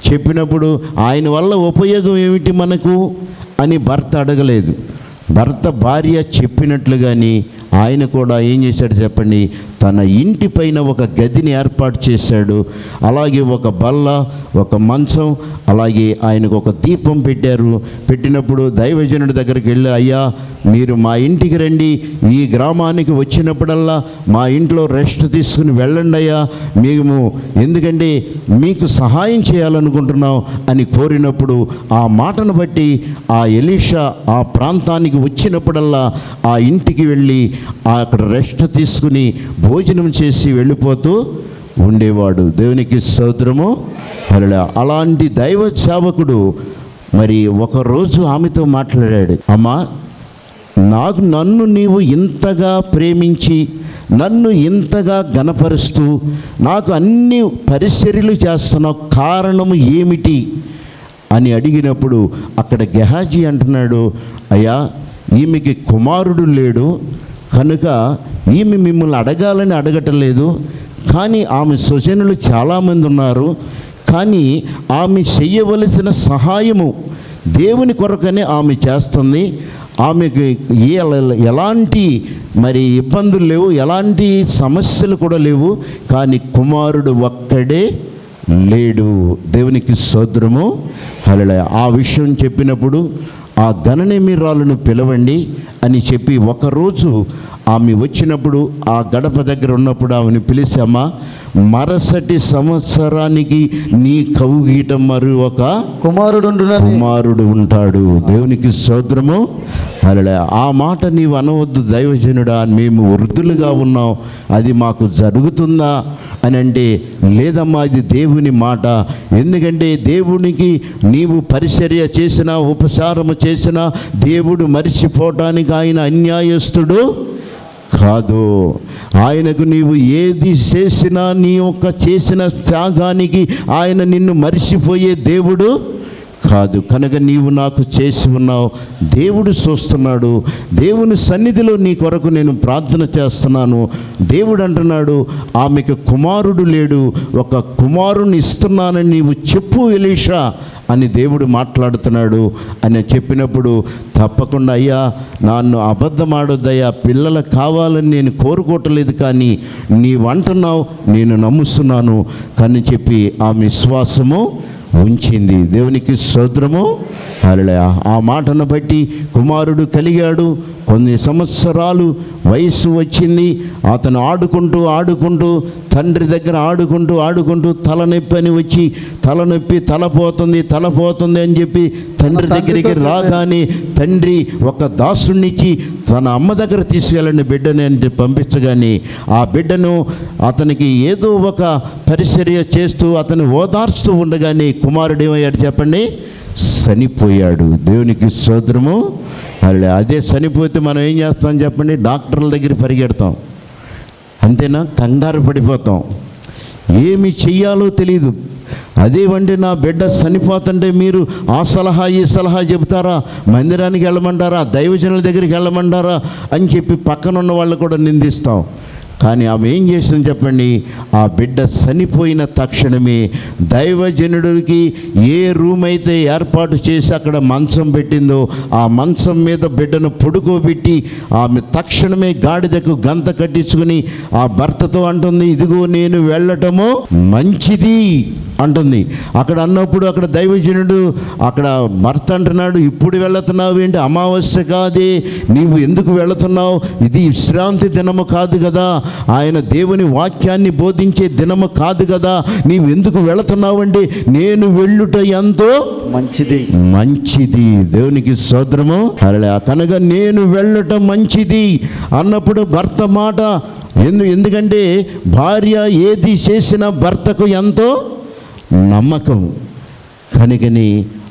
చెప్పినప్పుడు ఆయన వల్ల ఉపయోగం ఏమిటి మనకు అని భర్త అడగలేదు భర్త భార్య చెప్పినట్లుగాని ఆయన కూడా ఏం చేశాడు చెప్పండి తన ఇంటి పైన ఒక గదిని ఏర్పాటు చేశాడు అలాగే ఒక బల్ల ఒక మంచం అలాగే ఆయనకు ఒక దీపం పెట్టారు పెట్టినప్పుడు దైవజనుడి దగ్గరికి వెళ్ళి అయ్యా మీరు మా ఇంటికి రండి ఈ గ్రామానికి వచ్చినప్పుడల్లా మా ఇంట్లో రెస్ట్ తీసుకుని వెళ్ళండి అయ్యా మేము ఎందుకంటే మీకు సహాయం చేయాలనుకుంటున్నాం అని కోరినప్పుడు ఆ మాటను బట్టి ఆ ఎలీషా ఆ ప్రాంతానికి వచ్చినప్పుడల్లా ఆ ఇంటికి వెళ్ళి ఆ అక్కడ రెస్ట్ తీసుకుని భోజనం చేసి వెళ్ళిపోతూ ఉండేవాడు దేవునికి స్తోత్రము హల్లెలూయా. అలాంటి దైవ సేవకుడు మరి ఒకరోజు ఆమెతో మాట్లాడాడు అమ్మా నాకు నన్ను నీవు ఇంతగా ప్రేమించి నన్ను ఇంతగా గనపరుస్తూ నాకు అన్ని పరిచర్యలు చేస్తున్నావు కారణము ఏమిటి అని అడిగినప్పుడు అక్కడ గెహాజీ అంటున్నాడు అయ్యా ఈమెకి కుమారుడు లేడు కనుక ఈమె మిమ్మల్ని అడగాలని అడగటం లేదు కానీ ఆమె స్వజనులు చాలామంది ఉన్నారు కానీ ఆమె చెయ్యవలసిన సహాయము దేవుని కొరకనే ఆమె చేస్తుంది ఆమెకి ఏ- ఎలాంటి మరి ఇబ్బందులు లేవు ఎలాంటి సమస్యలు కూడా లేవు కానీ కుమారుడు ఒక్కడే లేడు దేవునికి సోదరము హలే ఆ విషయం చెప్పినప్పుడు ఆ గణనిమిరాలను పిలవండి అని చెప్పి ఒకరోజు ఆమె వచ్చినప్పుడు ఆ గడప దగ్గర ఉన్నప్పుడు ఆమెను పిలిచామా మరుసటి సంవత్సరానికి నీ కౌగీట మరి ఒక కుమారుడుండునని కుమారుడు ఉంటాడు దేవునికి స్తోత్రము అలా ఆ మాట నీవు అనవద్దు దైవజనుడా మేము వృద్ధులుగా ఉన్నాం అది మాకు జరుగుతుందా అని అంటే లేదమ్మా ఇది దేవుని మాట ఎందుకంటే దేవునికి నీవు పరిచర్య చేసినా ఉపచారము చేసినా దేవుడు మరిచిపోవటానికి ఆయన అన్యాయస్తుడు కాదు ఆయనకు నీవు ఏది చేసినా నీ యొక్క చేసిన త్యాగానికి ఆయన నిన్ను మరిచిపోయే దేవుడు కాదు కనుక నీవు నాకు చేసి ఉన్నావు దేవుడు చూస్తున్నాడు దేవుని సన్నిధిలో నీ కొరకు నేను ప్రార్థన చేస్తున్నాను దేవుడు అంటున్నాడు ఆమెకు కుమారుడు లేడు ఒక కుమారుని ఇస్తున్నానని నీవు చెప్పు ఎలీషా అని దేవుడు మాట్లాడుతున్నాడు అని చెప్పినప్పుడు తప్పకుండా అయ్యా నన్ను అబద్ధమాడొద్దయ్యా పిల్లలు కావాలని నేను కోరుకోవట్లేదు కానీ నీవంటున్నావు నేను నమ్ముస్తున్నాను కానీ చెప్పి ఆ విశ్వాసము ఉంచింది దేవునికి స్తోత్రము హల్లెలూయా ఆ మాటను బట్టి కుమారుడు కలిగాడు కొన్ని సంవత్సరాలు వయస్సు వచ్చింది అతను ఆడుకుంటూ ఆడుకుంటూ తండ్రి దగ్గర ఆడుకుంటూ ఆడుకుంటూ తలనొప్పి అని వచ్చి తలనొప్పి తల పోతుంది తల పోతుంది అని చెప్పి తండ్రి దగ్గరికి రాగానే తండ్రి ఒక దాసునిచ్చి తన అమ్మ దగ్గర తీసుకెళ్ళండి బిడ్డని అంటే పంపించగానే ఆ బిడ్డను అతనికి ఏదో ఒక పరిచర్య చేస్తూ అతను ఓదార్చుతూ ఉండగానే కుమారుడు ఏమయ్యాడు చెప్పండి చనిపోయాడు దేవునికి సోదరము అలా అదే చనిపోతే మనం ఏం చేస్తాం చెప్పండి డాక్టర్ల దగ్గర పరిగెడతాం అంతేనా కంగారు పడిపోతాం ఏమి చెయ్యాలో తెలియదు అదేవండి నా బిడ్డ చనిపోతుంటే మీరు ఆ సలహా ఈ సలహా చెబుతారా మందిరానికి వెళ్ళమంటారా దైవజనుల దగ్గరికి వెళ్ళమంటారా అని చెప్పి పక్కన ఉన్న వాళ్ళు కూడా నిందిస్తాం కానీ ఆమె ఏం చేసింది చెప్పండి ఆ బిడ్డ చనిపోయిన తక్షణమే దైవజనుడికి ఏ రూమ్ అయితే ఏర్పాటు చేసి అక్కడ మంచం పెట్టిందో ఆ మంచం మీద బిడ్డను పడుకోబెట్టి ఆమె తక్షణమే గాడిదకు గంత కట్టించుకుని ఆ భర్తతో అంటుంది ఇదిగో నేను వెళ్ళటము మంచిది అంటుంది అక్కడ అన్నప్పుడు అక్కడ దైవజనుడు అక్కడ భర్త అంటున్నాడు ఇప్పుడు వెళుతున్నావు ఏంటి అమావాస్య కాదే నీవు ఎందుకు వెళుతున్నావు ఇది విశ్రాంతి దినము కాదు కదా ఆయన దేవుని వాక్యాన్ని బోధించే దినము కాదు కదా నీవు ఎందుకు వెళుతున్నావు అంటే నేను వెళ్ళుట ఎంతో మంచిది మంచిది దేవునికి సోదరము అలా కనుక నేను వెళ్ళటం మంచిది అన్నప్పుడు భర్త మాట ఎందు ఎందుకంటే భార్య ఏది చేసినా భర్తకు ఎంతో నమ్మకం కనుకని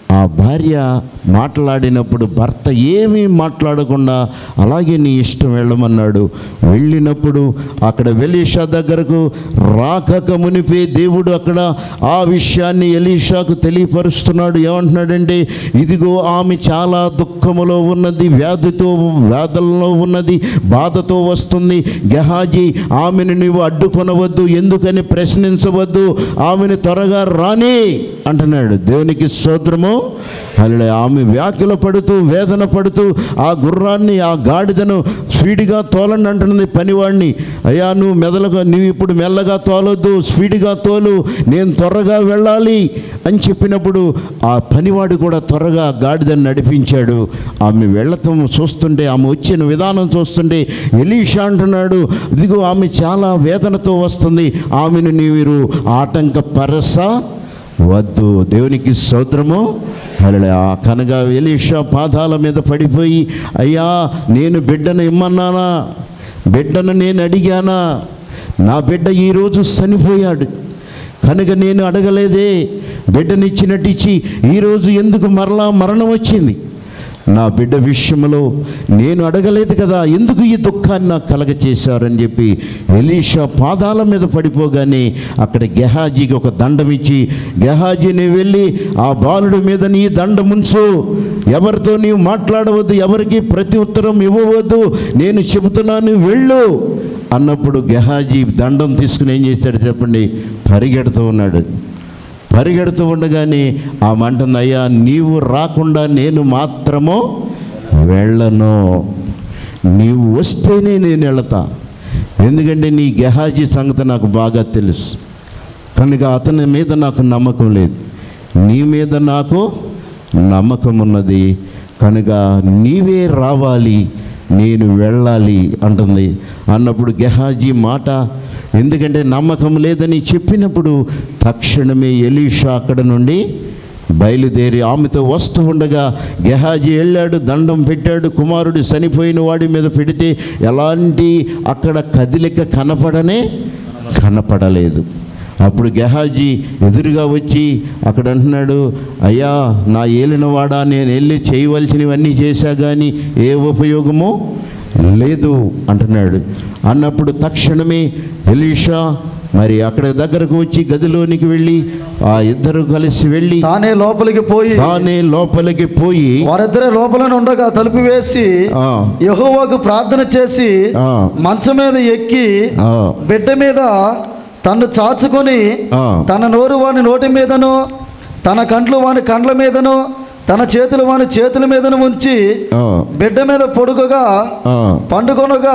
ఆ భార్య మాట్లాడినప్పుడు భర్త ఏమీ మాట్లాడకుండా అలాగే నీ ఇష్టం వెళ్ళమన్నాడు వెళ్ళినప్పుడు అక్కడ వెలీషా దగ్గరకు రాకక మునిపే దేవుడు అక్కడ ఆ విషయాన్ని ఎలీషాకు తెలియపరుస్తున్నాడు ఏమంటున్నాడంటే ఇదిగో ఆమె చాలా దుఃఖములో ఉన్నది వ్యాధితో వ్యాధులలో ఉన్నది బాధతో వస్తుంది గెహాజీ ఆమెను నీవు అడ్డుకొనవద్దు ఎందుకని ప్రశ్నించవద్దు ఆమెను త్వరగా రాని అంటున్నాడు దేవునికి స్తోత్రము అలా ఆమె వ్యాకుల పడుతూ వేదన పడుతూ ఆ గుర్రాన్ని ఆ గాడిదను స్పీడ్గా తోలండి అంటున్నది పనివాడిని అయ్యా నువ్వు మెదలుగా నువ్వు ఇప్పుడు మెల్లగా తోలొద్దు స్పీడ్గా తోలు నేను త్వరగా వెళ్ళాలి అని చెప్పినప్పుడు ఆ పనివాడు కూడా త్వరగా గాడిదని నడిపించాడు ఆమె వెళ్ళటం చూస్తుంటే ఆమె వచ్చిన విధానం చూస్తుంటే ఎలీషా అంటున్నాడు ఇదిగో ఆమె చాలా వేదనతో వస్తుంది ఆమెను మీరు ఆటంక పరస వద్దు దేవునికి స్తోత్రము అలా కనుక ఎలీషా పాదాల మీద పడిపోయి అయ్యా నేను బిడ్డను ఇమ్మన్నానా బిడ్డను నేను అడిగానా నా బిడ్డ ఈరోజు చనిపోయాడు కనుక నేను అడగలేదే బిడ్డనిచ్చినట్టు ఇచ్చి ఈరోజు ఎందుకు మరలా మరణం వచ్చింది నా బిడ్డ విషయంలో నేను అడగలేదు కదా ఎందుకు ఈ దుఃఖాన్ని నాకు కలగ చేశారని చెప్పి ఎలీషా పాదాల మీద పడిపోగానే అక్కడ గెహాజీకి ఒక దండం ఇచ్చి గెహాజీని వెళ్ళి ఆ బాలుడి మీద నీ దండం ఉంచు ఎవరితో నీవు మాట్లాడవద్దు ఎవరికి ప్రతి ఉత్తరం ఇవ్వవద్దు నేను చెబుతున్నాను వెళ్ళు అన్నప్పుడు గెహాజీ దండం తీసుకుని ఏం చేశాడు చెప్పండి పరిగెడుతూ ఉన్నాడు పరిగెడుతూ ఉండగానే ఆ మంటుంది అయ్యా నీవు రాకుండా నేను మాత్రము వెళ్ళను నీవు వస్తేనే నేను వెళతా ఎందుకంటే నీ గెహాజీ సంగతి నాకు బాగా తెలుసు కనుక అతని మీద నాకు నమ్మకం లేదు నీ మీద నాకు నమ్మకం ఉన్నది కనుక నీవే రావాలి నేను వెళ్ళాలి అంటుంది అన్నప్పుడు గెహాజీ మాట ఎందుకంటే నమ్మకం లేదని చెప్పినప్పుడు తక్షణమే ఎలీషా అక్కడ నుండి బయలుదేరి ఆమెతో వస్తూ ఉండగా గెహాజీ వెళ్ళాడు దండం పెట్టాడు కుమారుడు చనిపోయిన వాడి మీద పెడితే ఎలాంటి అక్కడ కదిలిక కనపడనే కనపడలేదు అప్పుడు గెహాజీ ఎదురుగా వచ్చి అక్కడ అంటున్నాడు అయ్యా నా ఏలినవాడా నేను వెళ్ళి చేయవలసినవన్నీ చేశా కానీ ఏ ఉపయోగమో లేదు అంటున్నాడు అన్నప్పుడు తక్షణమే ఎలీషా మరి అక్కడ దగ్గరకు వచ్చి గదిలోనికి వెళ్ళి ఆ ఇద్దరు కలిసి వెళ్ళి తానే లోపలికి పోయి తానే లోపలికి పోయి వారిద్దరే లోపల ఉండగా తలుపు వేసి ఆ, యెహోవాకు ప్రార్థన చేసి ఆ, మంచం మీద ఎక్కి ఆ, బిడ్డ మీద తన్ను చాచుకొని ఆ. తన నోరు వాని నోటి మీదను తన కండ్లు వాని కండ్ల మీదను తన చేతులు వాని చేతుల మీదను ఉంచి ఆ, బిడ్డ మీద పొడుగుగా ఆ, పండుకొనగా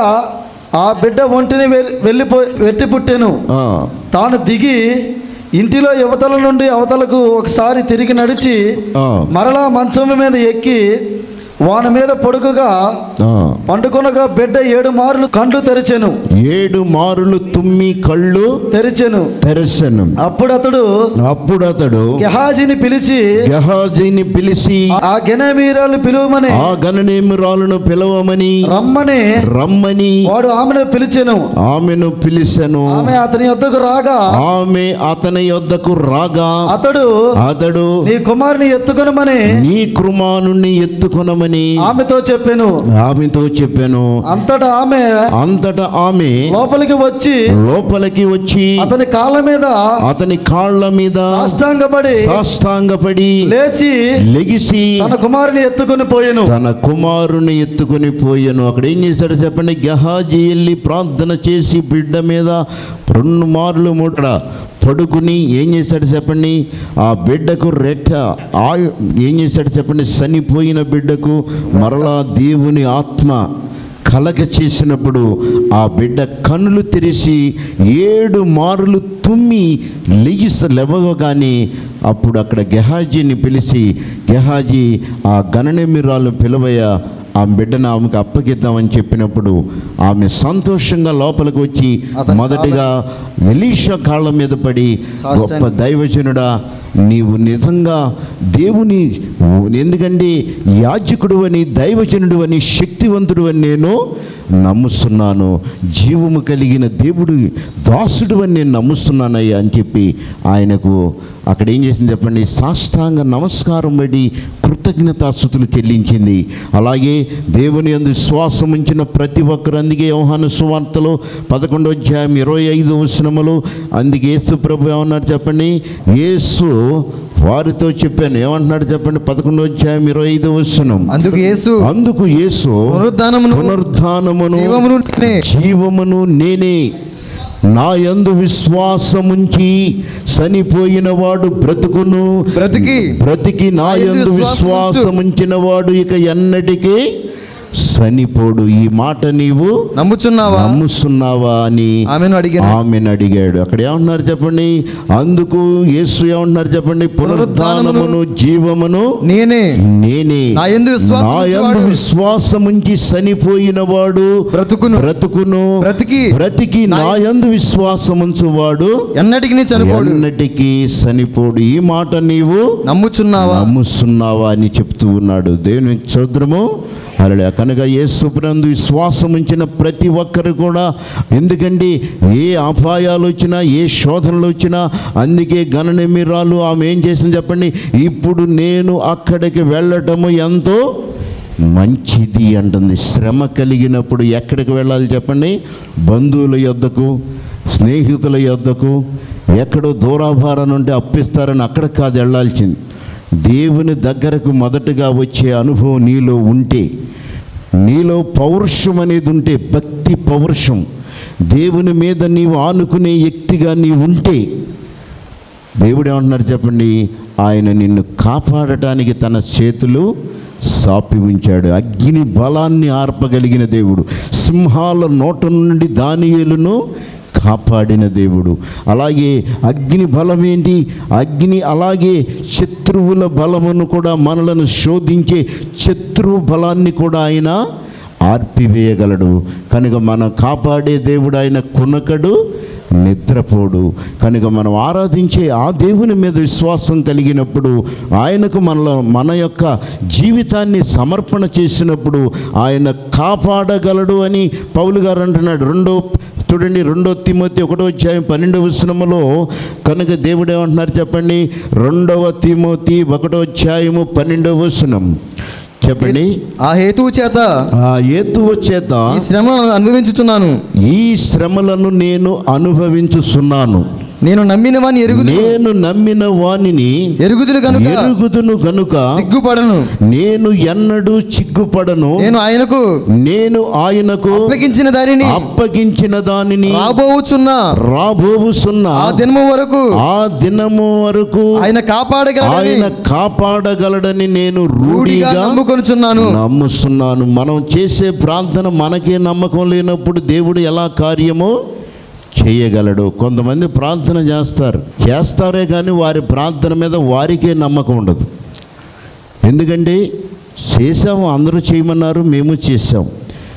ఆ బిడ్డ ఒంటిని వె- వెళ్ళిపో వెట్టి పుట్టెను ఆ, తాను దిగి ఇంటిలో యువతల నుండి అవతలకు ఒకసారి తిరిగి నడిచి ఆ, మరలా మంచం మీద ఎక్కి వాని మీద పొడుగుగా ఆ. పండుకొనగా బిడ్డ ఏడు మార్లు కండ్లు తెరిచెను ఏడు మారులు తుమ్మి కళ్ళు తెరిచెను తెరసను అప్పుడు అతడు అప్పుడు అతడు గెహాజీని పిలిచి గెహాజీని పిలిచి ఆ గెనమీరాలు పిలువమని ఆ గణనేమిరాలను పిలవమని రమ్మని రమ్మని వాడు ఆమెను పిలిచెను ఆమెను పిలిచెను ఆమె అతని వద్దకు రాగా ఆమె అతని యొద్దకు రాగా అతడు అతడు నీ కుమారుని ఎత్తుకొనమని నీ కృమానుని ఎత్తుకొనమని ఆమెతో చెప్పెను ఆమెతో చెప్పాను అంతటా ఆమె అంతటా ఆమె లోపలికి వచ్చి లోపలికి వచ్చి అతని కాళ్ళ మీద అతని కాళ్ళ మీద సాష్టాంగపడి సాష్టాంగపడి లేచి లెగిసి తన కుమారుని ఎత్తుకొని పోయెను తన కుమారుని ఎత్తుకొని పోయాను అక్కడ ఏం చేశాడు చెప్పండి గహాజీ వెళ్ళి ప్రార్థన చేసి బిడ్డ మీద రెండు మార్లు ముట్ట పడుకుని ఏం చేశాడు చెప్పండి ఆ బిడ్డకు రెట్ట ఆ ఏం చేశాడు చెప్పండి చనిపోయిన బిడ్డకు మరలా దేవుని ఆత్మ కలగ చేసినప్పుడు ఆ బిడ్డ కన్నులు తెరిచి ఏడు మారులు తుమ్మి లెగిస లేవగానే అప్పుడు అక్కడ గెహాజీని పిలిచి గెహాజీ ఆ గణనమిరాలు పిలవయ్య ఆ బిడ్డను ఆమెకు అప్పగిద్దామని చెప్పినప్పుడు ఆమె సంతోషంగా లోపలికి వచ్చి అతని మొదటిగా ఎలీషా కాళ్ళ మీద పడి గొప్ప దైవజనుడా నీవు నిజంగా దేవుని ఎందుకంటే యాజకుడు అని దైవజనుడు అని శక్తివంతుడు అని నేను నమ్ముస్తున్నాను జీవము కలిగిన దేవుడు దాసుడు అని నేను నమ్ముస్తున్నానయ్యా అని చెప్పి ఆయనకు అక్కడ ఏం చేసింది చెప్పండి సాష్టాంగ నమస్కారం బడి కృతజ్ఞతాస్థుతులు చెల్లించింది అలాగే దేవుని అందు విశ్వాసం ఉంచిన ప్రతి ఒక్కరు అందుకే యోహాను సువార్తలో పదకొండో అధ్యాయం ఇరవై ఐదు వచనములు అందుకే యేసు ప్రభు ఏమన్నారు చెప్పండి యేసు వారితో చెప్పాను ఏమంటున్నాడు చెప్పండి పదకొండో అధ్యాయం ఇరవై ఐదు వచనం అందుకు యేసు అందుకు యేసు పునరుద్ధానమును పునరుద్ధానమును జీవమును నేనే. జీవమును నేనే నా యందు విశ్వాసముంచి చనిపోయిన వాడు బ్రతుకును బ్రతికి బ్రతికి నా నా యందు యందు విశ్వాసముంచు. విశ్వాసముంచిన వాడు ఇక ఎన్నటికీ చనిపోడు ఈ మాట నీవు నమ్ముచున్నావా నమ్ముస్తున్నావా అని ఆమెను అడిగాను ఆమెను అడిగాడు అక్కడ ఏమంటున్నారు చెప్పండి అందుకు యేసు ఏమంటున్నారు చెప్పండి పునరుద్ధానమును జీవమును నేనే నేనే నా యందు విశ్వాసం నా యందు ఉంచువాడు విశ్వాసముంచి చనిపోయిన వాడు బ్రతుకును బ్రతుకును బ్రతికి బ్రతికి నా- నా యందు విశ్వాసముంచువాడు ఎన్నటికి నీ చనిపోడు ఎన్నటికీ చనిపోడు ఈ మాట నీవు నమ్ముచున్నావా నమ్ముస్తున్నావా అని చెప్తూ ఉన్నాడు దేవుని చూద్రము అలా కనుక ఏ సుప్రందు విశ్వాసం ఉంచిన ప్రతి ఒక్కరు కూడా ఎందుకండి ఏ అపాయాలు వచ్చినా ఏ శోధనలు వచ్చినా అందుకే గణనిమిరాలు ఆమె ఏం చేసింది చెప్పండి ఇప్పుడు నేను అక్కడికి వెళ్ళటము ఎంతో మంచిది అంటుంది శ్రమ కలిగినప్పుడు ఎక్కడికి వెళ్ళాలి చెప్పండి బంధువుల యొద్దకు స్నేహితుల యొద్దకు ఎక్కడో దూరాభారం ఉంటే అప్పిస్తారని అక్కడ కాదు వెళ్ళాల్సింది దేవుని దగ్గరకు మొదటగా వచ్చే అనుభవం నీలో ఉంటే నీలో పౌరుషం అనేది ఉంటే భక్తి పౌరుషం దేవుని మీద నీవు ఆనుకునే వ్యక్తిగా నీవు ఉంటే దేవుడు ఏమంటున్నారు చెప్పండి ఆయన నిన్ను కాపాడటానికి తన చేతులు సాపి ఉంచాడు అగ్ని బలాన్ని ఆర్పగలిగిన దేవుడు సింహాల నోట నుండి దానియేలును కాపాడిన దేవుడు అలాగే అగ్ని బలం ఏంటి అగ్ని అలాగే శత్రువుల బలమును కూడా మనలను శోధించే శత్రువు బలాన్ని కూడా ఆయన ఆర్పివేయగలడు కనుక మనం కాపాడే దేవుడు ఆయన కునకడు నిద్రపోడు కనుక మనం ఆరాధించే ఆ దేవుని మీద విశ్వాసం కలిగినప్పుడు ఆయనకు మనలో మన యొక్క జీవితాన్ని సమర్పణ చేసినప్పుడు ఆయన కాపాడగలడు అని పౌలు గారు అంటున్నాడు రెండో చూడండి రెండో తిమోతి ఒకటో అధ్యాయం పన్నెండవ వచనములో కనుక దేవుడు ఏమంటున్నారు చెప్పండి రెండవ తిమోతి ఒకటో అధ్యాయము పన్నెండవ వచనం చెప్పండి ఆ హేతువు చేత ఆ ఏతువ చేత ఈ శ్రమలను అనుభవించుచున్నాను ఈ శ్రమలను నేను అనుభవించుచున్నాను నేను నమ్మిన వాని ఎరుగుదు నేను నమ్మిన వానిని ఎరుగుదును కనుక ఎరుగుదును గనుక సిగ్గుపడను నేను ఎన్నడూ చిగ్గుపడను నేను ఆయనకు నేను ఆయనకు అప్పగించిన దానిని అప్పగించిన దానిని రాబోచున్న రాబోవుసున్న ఆ దినము వరకు ఆ దినము వరకు ఆయన కాపాడగలని ఆయన కాపాడగలడని నేను రూఢిగా రూఢిగా నమ్ముకొనుచున్నాను నమ్ముస్తున్నాను మనం చేసే ప్రార్థన మనకే నమ్మకం లేనప్పుడు దేవుడు ఎలా కార్యమో చేయగలడు కొంతమంది ప్రార్థన చేస్తారు చేస్తారే కానీ వారి ప్రార్థన మీద వారికే నమ్మకం ఉండదు ఎందుకంటే చేసాము అందరూ చేయమన్నారు మేము చేసాం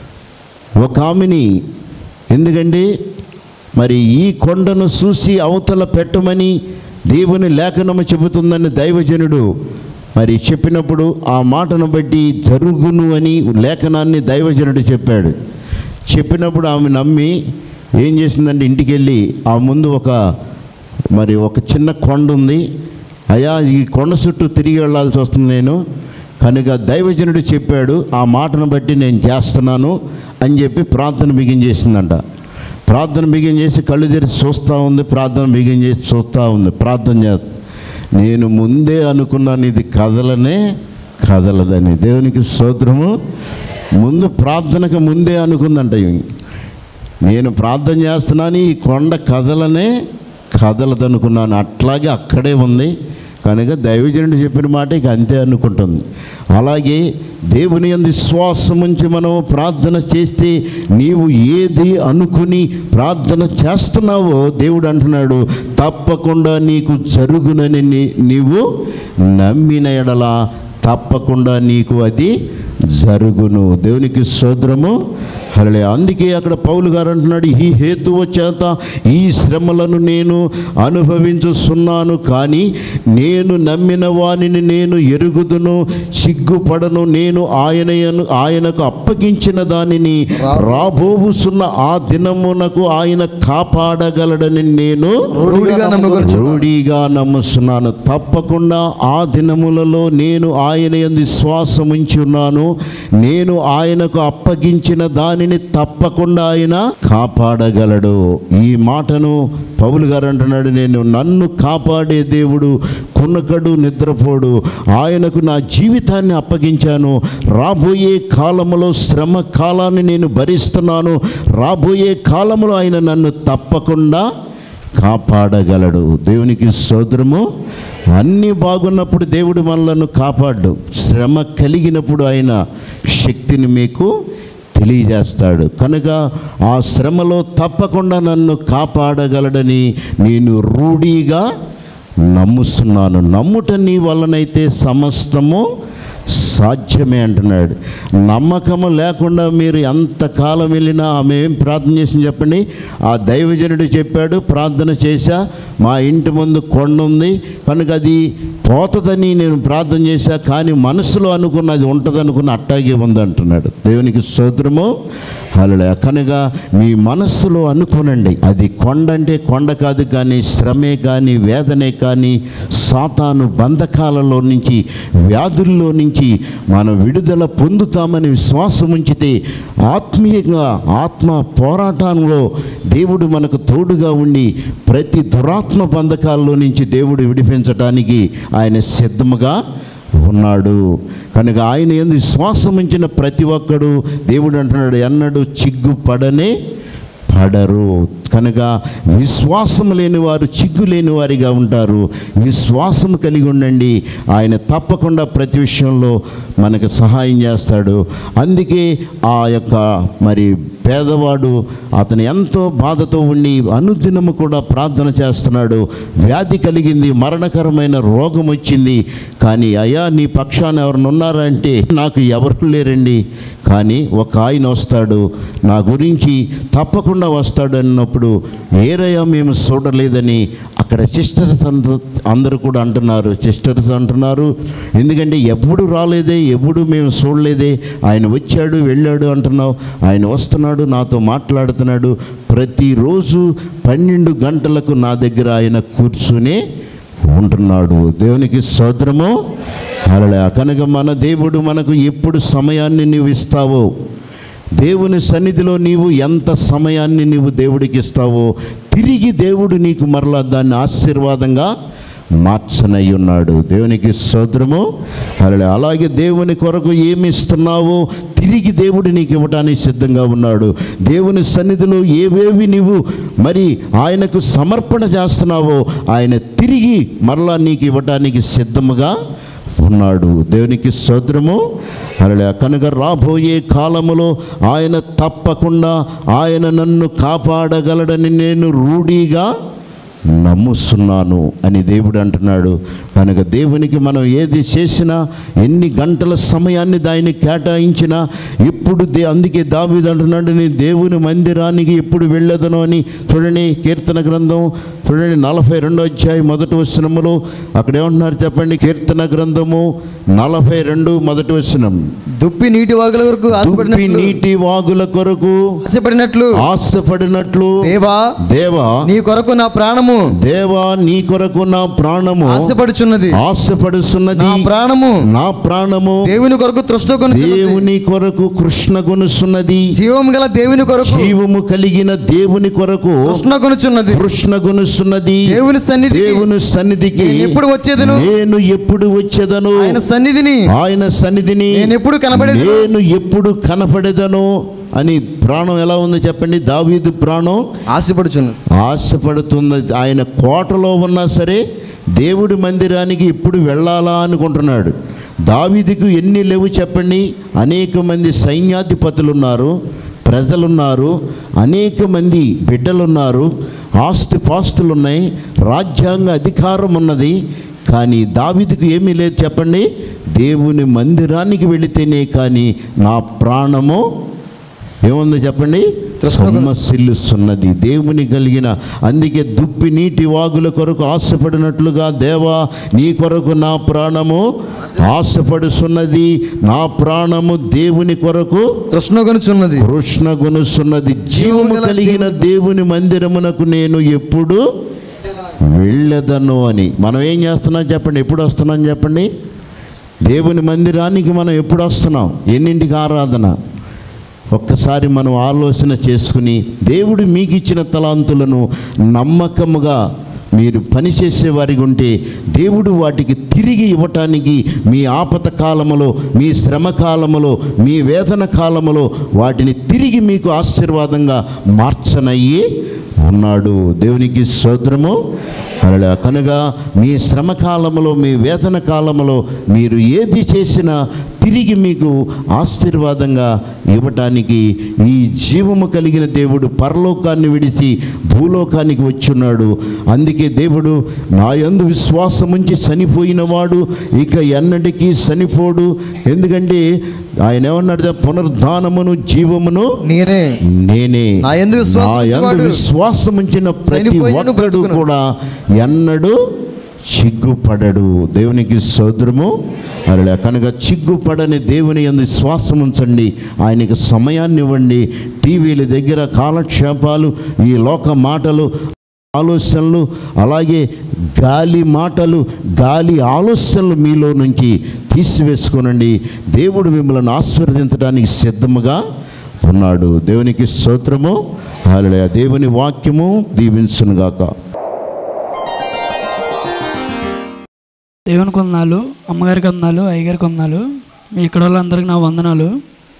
ఒక ఆమెని ఎందుకంటే మరి ఈ కొండను చూసి అవతల పెట్టమని దేవుని లేఖనము చెబుతుందని దైవజనుడు మరి చెప్పినప్పుడు ఆ మాటను బట్టి జరుగును అని లేఖనాన్ని దైవజనుడు చెప్పాడు చెప్పినప్పుడు ఆమె నమ్మి ఏం చేసిందంటే ఇంటికి వెళ్ళి ఆ ముందు ఒక మరి ఒక చిన్న కొండ ఉంది అయ్యా ఈ కొండ చుట్టూ తిరిగి వెళ్ళాల్సి వస్తుంది నేను కనుక దైవజనుడు చెప్పాడు ఆ మాటను బట్టి నేను చేస్తున్నాను అని చెప్పి ప్రార్థన బిగిన్ చేసిందంట ప్రార్థన బిగిన్ చేసి కళ్ళు తెరిచి చూస్తూ ఉంది ప్రార్థన బిగిన్ చేసి చూస్తూ ఉంది ప్రార్థన చేస్తా నేను ముందే అనుకున్నాను ఇది కదలనే కదలదని దేవునికి స్తోత్రము ముందు ప్రార్థనకు ముందే అనుకుందంట ఈమె. నేను ప్రార్థన చేస్తున్నాను ఈ కొండ కదలనే కదలదనుకున్నాను అట్లాగే అక్కడే ఉంది కనుక దైవజనుడు చెప్పిన మాట ఇక అంతే అనుకుంటుంది అలాగే దేవుని అందు విశ్వాసం ఉంచి మనం ప్రార్థన చేస్తే నీవు ఏది అనుకుని ప్రార్థన చేస్తున్నావో దేవుడు అంటున్నాడు తప్పకుండా నీకు జరుగునని నీ- నీవు నమ్మిన ఎడల తప్పకుండా నీకు అది జరుగును దేవునికి సోదరము హలే అందుకే అక్కడ పౌలు గారు అంటున్నాడు ఈ హేతువు చేత ఈ శ్రమలను నేను అనుభవించుస్తున్నాను కానీ నేను నమ్మిన వానిని నేను ఎరుగుదును సిగ్గుపడను నేను ఆయనను ఆయనకు అప్పగించిన దానిని రాబోవుసున్న ఆ దినమునకు ఆయన కాపాడగలడని నేను రూఢిగా నమ్మకొనుచు రూఢిగా నమ్ముస్తున్నాను తప్పకుండా ఆ దినములలో నేను ఆయన యందు విశ్వాసం ఉంచి ఉన్నాను నేను ఆయనకు అప్పగించిన దానిని తప్పకుండా ఆయన కాపాడగలడు ఈ మాటను పౌలు గారు అంటున్నాడు నేను నన్ను కాపాడే దేవుడు కొనకడు నిద్రపోడు ఆయనకు నా జీవితాన్ని అప్పగించాను రాబోయే కాలములో శ్రమ కాలాన్ని నేను భరిస్తున్నాను రాబోయే కాలములో ఆయన నన్ను తప్పకుండా కాపాడగలడు దేవునికి సోదరము అన్నీ బాగున్నప్పుడు దేవుడు మనలను కాపాడు శ్రమ కలిగినప్పుడు ఆయన శక్తిని మీకు తెలియజేస్తాడు కనుక ఆ శ్రమలో తప్పకుండా నన్ను కాపాడగలడని నేను రూఢీగా నమ్ముస్తున్నాను నమ్ముట నీ వలనైతే సమస్తము సాధ్యమే అంటున్నాడు నమ్మకము లేకుండా మీరు ఎంతకాలం వెళ్ళినా ఆమె ఏం ప్రార్థన చేసింది చెప్పండి ఆ దైవజనుడు చెప్పాడు ప్రార్థన చేశా మా ఇంటి ముందు కొండ ఉంది కనుక అది పోతుందని నేను ప్రార్థన చేశా కానీ మనసులో అనుకున్నది ఉంటుంది అనుకున్న అట్టాగే ఉంది అంటున్నాడు దేవునికి స్తోత్రము అలా కనుక మీ మనస్సులో అనుకోనండి అది కొండ అంటే కొండ కాదు కానీ శ్రమే కానీ వేదనే కానీ సాతాను బంధకాలలో నుంచి వ్యాధుల్లో నుంచి మనం విడుదల పొందుతామని విశ్వాసం ఉంచితే ఆత్మీయంగా ఆత్మ పోరాటంలో దేవుడు మనకు తోడుగా ఉండి ప్రతి దురాత్మ బంధకాల్లో నుంచి దేవుడు విడిపించడానికి ఆయన సిద్ధముగా ఉన్నాడు కనుక ఆయన ఎందు విశ్వాసం ఉంచిన ప్రతి ఒక్కడు దేవుడు అంటున్నాడు ఎన్నడూ చిగ్గుపడనే పడరు కనుక విశ్వాసం లేని వారు చిగ్గు లేని వారిగా ఉంటారు విశ్వాసం కలిగి ఉండండి ఆయన తప్పకుండా ప్రతి విషయంలో మనకు సహాయం చేస్తాడు అందుకే ఆ యొక్క మరి పేదవాడు అతను ఎంతో బాధతో ఉండి అనుదినము కూడా ప్రార్థన చేస్తున్నాడు వ్యాధి కలిగింది మరణకరమైన రోగం వచ్చింది కానీ అయ్యా నీ పక్షాన ఎవరిని ఉన్నారా అంటే నాకు ఎవరు లేరండి కానీ ఒక ఆయన వస్తాడు నా గురించి తప్పకుండా వస్తాడు అన్నప్పుడు ఏరయ్యా మేము చూడలేదని అక్కడ సిస్టర్స్ అందరూ అందరూ కూడా అంటున్నారు సిస్టర్స్ అంటున్నారు ఎందుకంటే ఎప్పుడు రాలేదే ఎప్పుడు మేము చూడలేదే ఆయన వచ్చాడు వెళ్ళాడు అంటున్నావు ఆయన వస్తున్నాడు నాతో మాట్లాడుతున్నాడు ప్రతిరోజు పన్నెండు గంటలకు నా దగ్గర ఆయన కూర్చునే ఉంటున్నాడు దేవునికి సోదరము అలా కనుక మన దేవుడు మనకు ఎప్పుడు సమయాన్ని నీవు ఇస్తావో దేవుని సన్నిధిలో నీవు ఎంత సమయాన్ని నీవు దేవుడికి ఇస్తావో తిరిగి దేవుడు నీకు మరలా దాన్ని ఆశీర్వాదంగా మార్చనై ఉన్నాడు దేవునికి సోదరము అలా అలాగే దేవుని కొరకు ఏమి ఇస్తున్నావో తిరిగి దేవుడు నీకు ఇవ్వడానికి సిద్ధంగా ఉన్నాడు దేవుని సన్నిధిలో ఏవేవి నీవు మరి ఆయనకు సమర్పణ చేస్తున్నావో ఆయన తిరిగి మరలా నీకు ఇవ్వటానికి సిద్ధముగా ఉన్నాడు దేవునికి సోదరము అలా కనుక రాబోయే కాలములో ఆయన తప్పకుండా ఆయన నన్ను కాపాడగలడని నేను రూఢీగా నమ్ముస్తున్నాను అని దేవుడు అంటున్నాడు కనుక దేవునికి మనం ఏది చేసినా ఎన్ని గంటల సమయాన్ని దాన్ని కేటాయించినా ఎప్పుడు దే అందుకే దావీదు అంటున్నాడు నేను దేవుని మందిరానికి ఎప్పుడు వెళ్ళదను అని చూడండి కీర్తన గ్రంథం చూడండి నలభై రెండో అధ్యాయం మొదటి వచనములో అక్కడ ఏమంటున్నారు చెప్పండి కీర్తన గ్రంథము నలభై రెండు మొదటి వచనం దుప్పి నీటి వాగుల వరకు దుప్పి ఆశపడినట్లు నీటి వాగుల కొరకు ఆశపడినట్లు ఆశపడినట్లు దేవా దేవా నీ కొరకు నా ప్రాణము దేవా నీ కొరకు నా ప్రాణము ఆశపడుచున్నది ఆశపడుతున్నది నా ప్రాణము నా ప్రాణము దేవుని కొరకు తృష్ణ దేవుని కొరకు కృష్ణ కొనుస్తున్నది జీవం గల దేవుని కొరకు జీవము కలిగిన దేవుని కొరకు తృష్ణ కొనుచున్నది కృష్ణ కొనుస్తున్నది దేవుని సన్నిధి దేవుని సన్నిధికి నేను ఎప్పుడు వచ్చేదను నేను ఎప్పుడు వచ్చేదను ఆయన సన్నిధిని ఆయన సన్నిధిని నేను ఎప్పుడు కనబడేదను నేను ఎప్పుడు కనపడేదను అని ప్రాణం ఎలా ఉంది చెప్పండి దావీదు ప్రాణం ఆశపడుచున్నది ఆశపడుతున్నది ఆయన కోటలో ఉన్నా సరే దేవుడి మందిరానికి ఇప్పుడు వెళ్ళాలా అనుకుంటున్నాడు దావీదుకు ఎన్ని లేవు చెప్పండి అనేక మంది సైన్యాధిపతులు ఉన్నారు ప్రజలున్నారు అనేక మంది బిడ్డలున్నారు ఆస్తి పాస్తులు ఉన్నాయి రాజ్యాంగ అధికారం ఉన్నది కానీ దావీదుకు ఏమీ లేదు చెప్పండి దేవుని మందిరానికి వెళితేనే కానీ నా ప్రాణము ఏముందో చెప్పండి సొమ్మసిల్లుస్తున్నది దేవుని కలిగిన అందుకే దుప్పి నీటి వాగుల కొరకు ఆశపడినట్లుగా దేవా నీ కొరకు నా ప్రాణము ఆశపడుచున్నది నా ప్రాణము దేవుని కొరకు తృష్ణగొనుచున్నది కృష్ణగునుసున్నది జీవము కలిగిన దేవుని మందిరమునకు నేను ఎప్పుడు వెళ్ళదను అని మనం ఏం చేస్తున్నాం చెప్పండి ఎప్పుడు వస్తున్నాం చెప్పండి దేవుని మందిరానికి మనం ఎప్పుడు వస్తున్నాం ఎన్నింటికి ఆరాధన ఒక్కసారి మనం ఆలోచన చేసుకుని దేవుడు మీకు ఇచ్చిన తలాంతులను నమ్మకముగా మీరు పనిచేసే వారికి ఉంటే దేవుడు వాటికి తిరిగి ఇవ్వటానికి మీ ఆపత కాలములో మీ శ్రమ కాలములో మీ వేదన కాలములో వాటిని తిరిగి మీకు ఆశీర్వాదంగా మార్చనయ్యి ఉన్నాడు దేవునికి స్తోత్రము అలా కనుక మీ శ్రమ కాలములో మీ వేదన కాలములో మీరు ఏది చేసినా తిరిగి మీకు ఆశీర్వాదంగా ఇవ్వటానికి ఈ జీవము కలిగిన దేవుడు పరలోకాన్ని విడిచి భూలోకానికి వచ్చున్నాడు అందుకే దేవుడు నా యందు విశ్వాసం ఉంచి చనిపోయిన వాడు ఇక ఎన్నటికీ చనిపోడు ఎందుకంటే ఆయన ఏమన్నాడు పునరుద్ధానమును జీవమును నేనే నేనే నా యందు విశ్వాసం నా యందు ఉంచువాడు విశ్వాసం ఉంచిన ప్రతి చనిపోయినను ఒక్కడు బ్రతుకును. కూడా ఎన్నడూ చిగ్గుపడడు దేవునికి సోదరము అలా కనుక చిగ్గుపడని దేవుని యందు విశ్వాసం ఉంచండి ఆయనకి సమయాన్ని ఇవ్వండి టీవీల దగ్గర కాలక్షేపాలు ఈ లోక మాటలు ఆలోచనలు అలాగే గాలి మాటలు గాలి ఆలోచనలు మీలో నుంచి తీసివేసుకునండి దేవుడు మిమ్మల్ని ఆశీర్వదించడానికి సిద్ధముగా ఉన్నాడు దేవునికి స్తోత్రము హల్లెలూయా దేవుని వాక్యము దీవించునుగాక దేవుని కొందనాలు అమ్మగారికి వందనాలు అయ్యగారికి వందనాలు మీ ఇక్కడ వాళ్ళందరికీ నా వందనాలు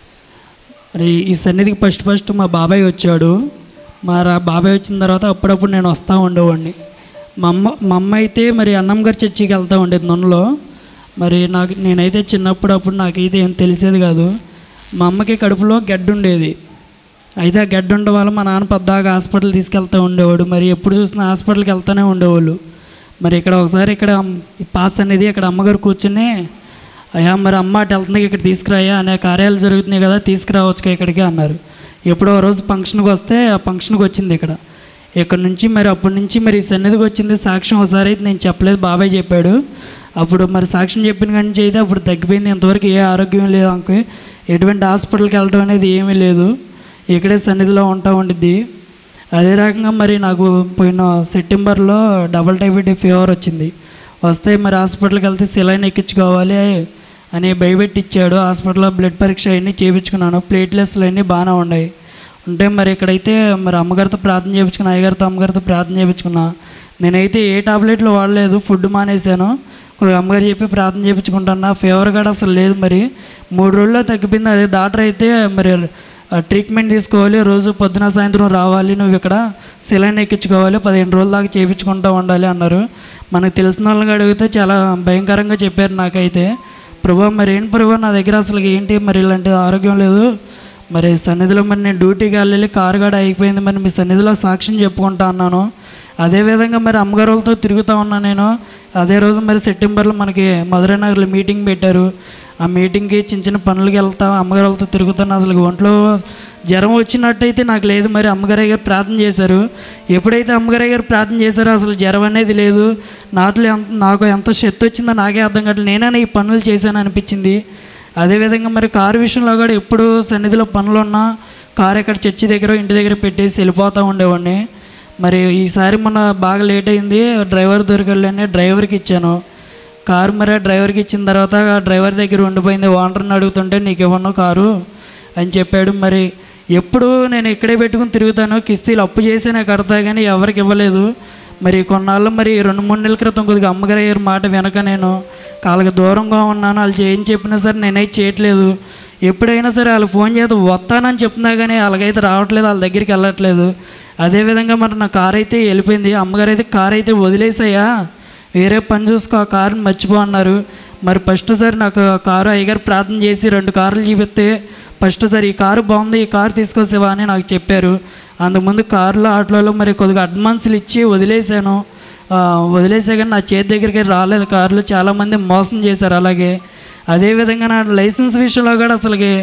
మరి ఈ సన్నిధికి ఫస్ట్ ఫస్ట్ మా బాబాయ్ వచ్చాడు మా రా- బాబాయ్ వచ్చిన తర్వాత అప్పుడప్పుడు నేను వస్తూ ఉండేవాడిని మా అమ్మ మా అమ్మ అయితే మరి అన్నం గారి చర్చికి వెళ్తూ ఉండేది నన్నులో మరి నాకు నేనైతే చిన్నప్పుడు అప్పుడు నాకైతే ఏం తెలిసేది కాదు మా అమ్మకి కడుపులో గడ్డ ఉండేది అయితే ఆ గడ్డ ఉండడం వల్ల మా నాన్న పెద్దగా హాస్పిటల్ తీసుకెళ్తూ ఉండేవాడు మరి ఎప్పుడు చూసినా హాస్పిటల్కి వెళ్తూనే ఉండేవాళ్ళు మరి ఇక్కడ ఒకసారి ఇక్కడ ఈ పాస్ అనేది ఇక్కడ అమ్మగారు కూర్చుని అయ్యా మరి అమ్మ అటు వెళ్తుంది ఇక్కడ తీసుకురాయా అనే కార్యాలు జరుగుతున్నాయి కదా తీసుకురావచ్చు ఇక్కడికి అన్నారు ఎప్పుడో ఓ రోజు ఫంక్షన్కి వస్తే ఆ ఫంక్షన్కి వచ్చింది ఇక్కడ ఇక్కడ నుంచి మరి అప్పటి నుంచి మరి ఈ సన్నిధికి వచ్చింది సాక్ష్యం ఒకసారి అయితే నేను చెప్పలేదు బాబాయ్ చెప్పాడు అప్పుడు మరి సాక్ష్యం చెప్పిన కాడి నుంచి అయితే అప్పుడు తగ్గిపోయింది ఇంతవరకు ఏ ఆరోగ్యం లేదు అంకు ఎటువంటి హాస్పిటల్కి వెళ్ళడం అనేది ఏమీ లేదు ఇక్కడే సన్నిధిలో ఉంటా ఉండిద్ది అదే రకంగా మరి నాకు పోయిన సెప్టెంబర్లో డబల్ టైఫాయిడ్ ఫీవర్ వచ్చింది వస్తే మరి హాస్పిటల్కి వెళ్తే సిలైన్ ఎక్కించుకోవాలి అని భయపెట్టి ఇచ్చాడు హాస్పిటల్లో బ్లడ్ పరీక్ష అవన్నీ చేయించుకున్నాను ప్లేట్లెస్లు అన్నీ బాగానే ఉన్నాయి ఉంటే మరి ఇక్కడైతే మరి అమ్మగారితో ప్రార్థన చేయించుకున్నా అయ్యగారితో అమ్మగారితో ప్రార్థన చేయించుకున్నా నేనైతే ఏ టాబ్లెట్లు వాడలేదు ఫుడ్ మానేశాను కొద్దిగా అమ్మగారు చెప్పి ప్రార్థన చేయించుకుంటున్నా ఫీవర్ కూడా అసలు లేదు మరి మూడు రోజుల్లో తగ్గిపోయింది అదే డాక్టర్ అయితే మరి ఆ, ట్రీట్మెంట్ తీసుకోవాలి రోజు పొద్దున సాయంత్రం రావాలి నువ్వు ఇక్కడ సిలైన్ ఎక్కించుకోవాలి పదిహేను రోజుల దాకా చేయించుకుంటూ ఉండాలి అన్నారు మనకు తెలిసిన వాళ్ళని అడిగితే చాలా భయంకరంగా చెప్పారు నాకైతే ప్రభా మరి ఏంటి ప్రభా నా దగ్గర అసలు ఏంటి మరి ఇలాంటి ఆరోగ్యం లేదు మరి సన్నిధిలో మరి నేను డ్యూటీకి వెళ్ళి కారు కూడా అయిపోయింది మరి మీ సన్నిధిలో సాక్ష్యం చెప్పుకుంటా అన్నాను అదేవిధంగా మరి అమ్మగారు వాళ్ళతో తిరుగుతూ ఉన్నా నేను అదే రోజు మరి సెప్టెంబర్లో మనకి మధురై నగర్లో మీటింగ్ పెట్టారు ఆ మీటింగ్కి చిన్న చిన్న పనులకి వెళ్తా అమ్మగారు వాళ్ళతో తిరుగుతాను అసలు ఒంట్లో జ్వరం వచ్చినట్టయితే నాకు లేదు మరి అమ్మగారయ్య గారు ప్రార్థన చేశారు ఎప్పుడైతే అమ్మగారయ్య గారు ప్రార్థన చేశారో అసలు జ్వరం అనేది లేదు నాట్లో ఎంత నాకు ఎంత శక్తి వచ్చిందో నాకే అర్థం కావట్లేదు నేనే ఈ పనులు చేశాను అనిపించింది అదేవిధంగా మరి కారు విషయంలో కూడా ఎప్పుడు సన్నిధిలో పనులు ఉన్నా కారు ఎక్కడ చర్చి దగ్గర ఇంటి దగ్గర పెట్టేసి వెళ్ళిపోతూ ఉండేవాడిని మరి ఈసారి మొన్న బాగా లేట్ అయింది డ్రైవర్ దొరకలేని డ్రైవర్కి ఇచ్చాను కారు మరి ఆ డ్రైవర్కి ఇచ్చిన తర్వాత ఆ డ్రైవర్ దగ్గర ఉండిపోయింది ఓనర్ని అడుగుతుంటే నీకు ఇవ్వను కారు అని చెప్పాడు మరి ఎప్పుడు నేను ఇక్కడే పెట్టుకుని తిరుగుతాను కిస్తీలు అప్పు చేసి నాకు కడతా కానీ ఎవరికి ఇవ్వలేదు మరి కొన్నాళ్ళు మరి రెండు మూడు నెలల క్రితం కొద్దిగా అమ్మగారు అయ్యారు మాట వెనక నేను వాళ్ళకి దూరంగా ఉన్నాను వాళ్ళు ఏం చెప్పినా సరే నేనైతే చేయట్లేదు ఎప్పుడైనా సరే వాళ్ళు ఫోన్ చేస్తే వస్తానని చెప్తున్నా కానీ వాళ్ళకైతే రావట్లేదు వాళ్ళ దగ్గరికి వెళ్ళట్లేదు అదేవిధంగా మరి నా కార్ అయితే వెళ్ళిపోయింది అమ్మగారు అయితే కార్ అయితే వదిలేసాయా వేరే పని చూసుకో ఆ కారుని మర్చిపో అన్నారు మరి ఫస్ట్ సారి నాకు ఆ కారు అయ్యగారు ప్రార్థన చేసి రెండు కార్లు చూపిస్తే ఫస్ట్ సారి ఈ కారు బాగుంది ఈ కారు తీసుకొచ్చేవా అని నాకు చెప్పారు అందుముందు కారులో ఆటోలో మరి కొద్దిగా అడ్వాన్సులు ఇచ్చి వదిలేశాను ఆ, వదిలేసా కానీ నా చేతి దగ్గరికి రాలేదు కార్లు చాలామంది మోసం చేశారు అలాగే అదేవిధంగా నా లైసెన్స్ విషయంలో కూడా అసలుకి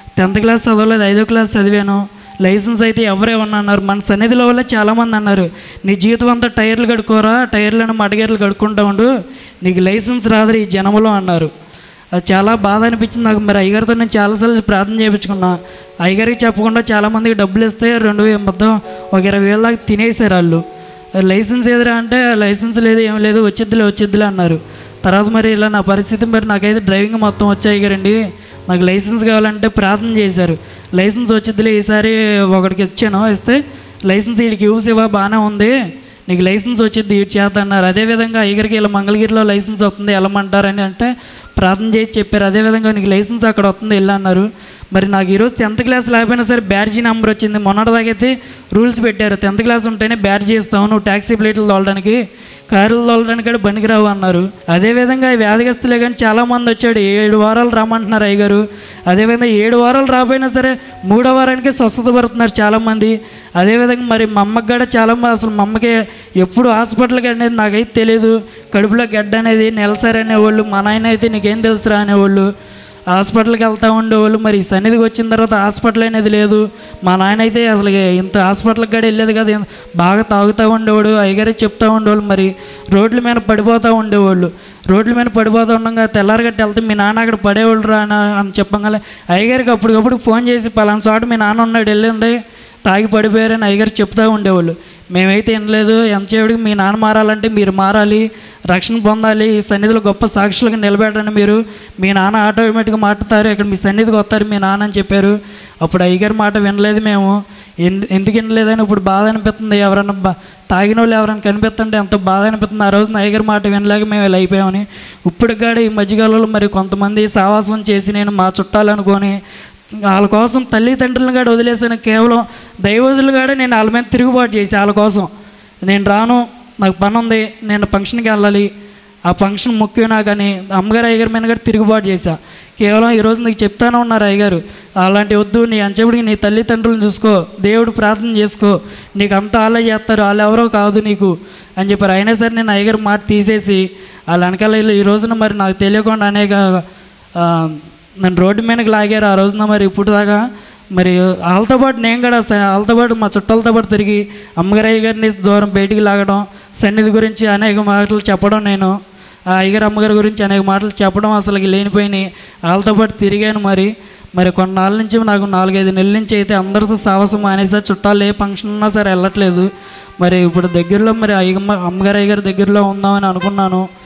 టెన్త్ క్లాస్ చదవలేదు ఐదో క్లాస్ చదివాను లైసెన్స్ అయితే ఎవరే అన్నారు మన సన్నిధిలో వల్ల చాలామంది అన్నారు నీ జీవితం అంతా టైర్లు కడుక్కోరా టైర్లను మడగేర్లు కడుక్కుంటా ఉండు నీకు లైసెన్స్ రాదు ఈ జనములో అన్నారు అది చాలా బాధ అనిపించింది నాకు మరి అయ్యగారితో నేను చాలాసార్లు ప్రార్థన చేయించుకున్నా అయ్యగారికి చెప్పకుండా చాలామందికి డబ్బులు ఇస్తే రెండు వే- మొత్తం ఒక ఇరవై వేల దాకా తినేసారు వాళ్ళు లైసెన్స్ ఏదిరా అంటే లైసెన్స్ లేదు ఏం లేదు వచ్చిద్దిలే వచ్చిద్దిలే అన్నారు తర్వాత మరి ఇలా నా పరిస్థితి మరి నాకైతే డ్రైవింగ్ మొత్తం వచ్చాయి కదండి నాకు లైసెన్స్ కావాలంటే ప్రార్థన చేశారు లైసెన్స్ వచ్చిద్దిలే ఈసారి ఒకడికి ఇచ్చాను ఇస్తే లైసెన్స్ వీడికి యూస్ ఇవ్వ బాగానే ఉంది నీకు లైసెన్స్ వచ్చింది ఇటు చేత అన్నారు అదేవిధంగా అయ్యగారికి ఇలా మంగళగిరిలో లైసెన్స్ వస్తుంది వెళ్ళమంటారని అంటే ప్రార్థన చేసి చెప్పారు అదేవిధంగా నీకు లైసెన్స్ అక్కడ వస్తుంది వెళ్ళి అన్నారు మరి నాకు ఈరోజు టెన్త్ క్లాస్ లేకపోయినా సరే బ్యాడ్జీ నెంబర్ వచ్చింది మొన్నటిదాకైతే రూల్స్ పెట్టారు టెన్త్ క్లాస్ ఉంటేనే బ్యాడ్జీ ఇస్తావు నువ్వు ట్యాక్సీ ప్లేట్లు తోలడానికి కార్లు తోలడానికి కూడా పనికిరావు అన్నారు అదేవిధంగా ఈ వ్యాధిగస్తులే కానీ చాలామంది వచ్చాడు ఏడు వారాలు రమ్మంటున్నారు అయ్యగారు అదేవిధంగా ఏడు వారాలు రాపోయినా సరే మూడో వారానికి స్వస్థత పడుతున్నారు చాలామంది అదేవిధంగా మరి మా అమ్మకి కూడా చాలామంది అసలు మా అమ్మకి ఎప్పుడు హాస్పిటల్కి అనేది నాకైతే తెలియదు కడుపులో గడ్డ అనేది నెలసరి అనేవాళ్ళు మా నాయన అయితే నీకేం తెలుసురా అనేవాళ్ళు హాస్పిటల్కి వెళ్తూ ఉండేవాళ్ళు మరి ఈ సన్నిధికి వచ్చిన తర్వాత హాస్పిటల్ అనేది లేదు మా నాయన అయితే అసలు ఇంత హాస్పిటల్కి కూడా వెళ్ళేది కదా ఏం- బాగా తాగుతూ ఉండేవాడు అయ్యగారే చెప్తూ ఉండేవాళ్ళు మరి రోడ్ల మీద పడిపోతూ ఉండేవాళ్ళు రోడ్ల మీద పడిపోతూ ఉండగా తెల్లారగట్టి వెళ్తే మీ నాన్న అక్కడ పడేవాళ్ళు రా అని అని చెప్పగానే అయ్యగారికి అప్పటికప్పుడు ఫోన్ చేసి పలానా చోట మీ నాన్న ఉన్నాడు వెళ్ళండి తాగి పడిపోయారని అయ్యగారు చెప్తూ ఉండేవాళ్ళు మేమైతే వినలేదు ఎంతసేపటికి మీ నాన్న మారాలంటే మీరు మారాలి రక్షణ పొందాలి ఈ సన్నిధిలో గొప్ప సాక్షులుగా నిలబెట్టండి మీరు మీ నాన్న ఆటోమేటిక్గా మాట్లాడతారు ఇక్కడ మీ సన్నిధికి వస్తారు మీ నాన్న అని చెప్పారు అప్పుడు అయ్యగారి మాట వినలేదు మేము ఎన్- ఎందుకు వినలేదని ఇప్పుడు బాధ అనిపిస్తుంది ఎవరన్నా బా తాగిన వాళ్ళు ఎవరైనా కనిపిస్తుంటే ఎంతో బాధ అనిపిస్తుంది ఆ రోజున అయ్యగారి మాట వినలేక మేము ఇలా అయిపోయామని ఇప్పుడు కూడా ఈ మధ్యకాలంలో మరి కొంతమంది సావాసం చేసి నేను మా చుట్టాలు అనుకొని వాళ్ళ కోసం తల్లిదండ్రులను కూడా వదిలేసాను కేవలం దైవజులు కూడా నేను వాళ్ళ మీద తిరుగుబాటు చేసి వాళ్ళ కోసం నేను రాను నాకు పని ఉంది నేను ఫంక్షన్కి వెళ్ళాలి ఆ ఫంక్షన్ ముఖ్యం నాకని అమ్మగారు అయ్యగారి మీద కూడా తిరుగుబాటు చేశా కేవలం ఈరోజు నీకు చెప్తానే ఉన్నారు అయ్యగారు అలాంటి వద్దు నీ అంచెపడికి నీ తల్లిదండ్రులను చూసుకో దేవుడు ప్రార్థన చేసుకో నీకు అంతా వాళ్ళే చేస్తారు వాళ్ళు ఎవరో కాదు నీకు అని చెప్పారు అయినా సరే నేను అయ్యగారి మాట తీసేసి వాళ్ళ వెనకాల వీళ్ళు ఈ రోజున మరి నాకు తెలియకుండా అనేక ఆ, నన్ను రోడ్డు మీదకి లాగారు ఆ రోజున మరి ఇప్పుడు దాకా మరి వాళ్ళతో పాటు నేను కూడా స- వాళ్ళతో పాటు మా చుట్టాలతో పాటు తిరిగి అమ్మగారయ్య గారిని దూరం బయటికి లాగడం సన్నిధి గురించి అనేక మాటలు చెప్పడం నేను ఆ అయ్యగారు అమ్మగారి గురించి అనేక మాటలు చెప్పడం అసలు లేనిపోయినాయి వాళ్ళతో పాటు తిరిగాను మరి మరి కొన్నాళ్ళ నుంచి నాకు నాలుగైదు నెలల నుంచి అయితే అందరితో సాహసం మానేసా చుట్టాలు ఏ ఫంక్షన్ ఉన్నా సరే వెళ్ళట్లేదు మరి ఇప్పుడు దగ్గరలో మరి అయ్యమ్మ అమ్మగారు అయ్యగారి దగ్గరలో ఉందామని అనుకున్నాను